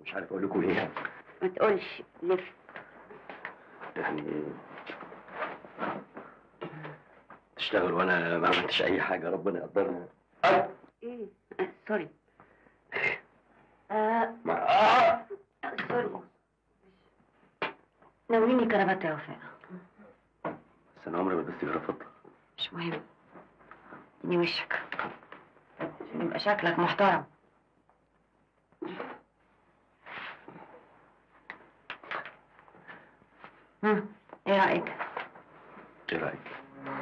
مش عارف اقول لكم ايه ما تقولش لف يعني تشتغل وانا ما عملتش اي حاجه ربنا يقدرنا ايه آه، سوري آه ما آه. سوري ناوليني كرافات يا وفاء بس انا عمري ما لبست جرافطه مش مهم اديني وشك عشان يبقى شكلك محترم هم، ايه رأيك؟ ايه رايك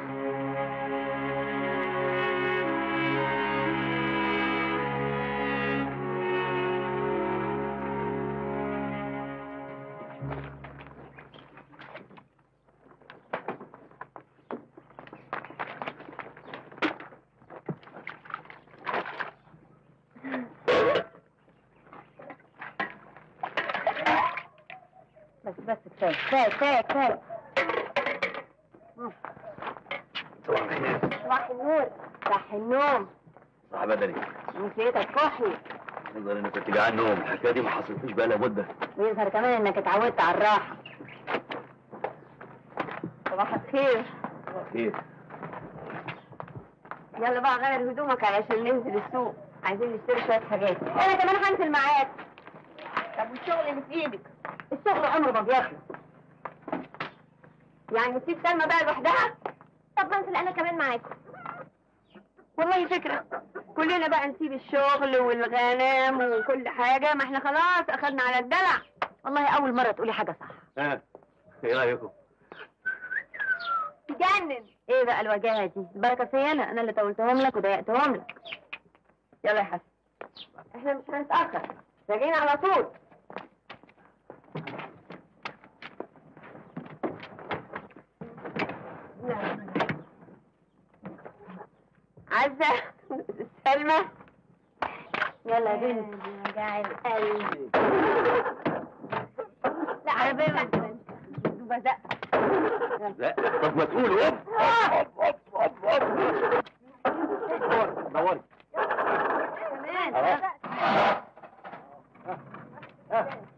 بس بس كفايه كفايه كفايه كفايه صباح الخير صباح النور صح النوم صباح بدني نسيتك كحلي يظهر اني كنت جعان نوم الحكايه دي ما حصلتليش بقى لها مده ويظهر كمان انك اتعودت على الراحه صباح الخير صباح الخير يلا بقى غير هدومك علشان ننزل السوق عايزين نشتري شويه حاجات انا كمان هنزل معاك طب والشغل اللي في ايدك الشغل عمره ما بيخلص يعني نسيب سلمى بقى لوحدها طب انزل انا كمان معاكم والله فكرة كلنا بقى نسيب الشغل والغنم وكل حاجة ما احنا خلاص اخدنا على الدلع والله اول مرة تقولي حاجة صح ها ايه رايكم تجنن ايه بقى الوجاهه دي البركه فيا انا انا اللي طولتهم لك وضايقتهم لك يلا يا حسن احنا مش هنتاخر راجعين على طول عزة سلمى يلا يا بنت وجع القلب لا على بالك بزق لا طب ما تقول هوب هوب هوب هوب هوب دوري دوري كمان خلاص. ها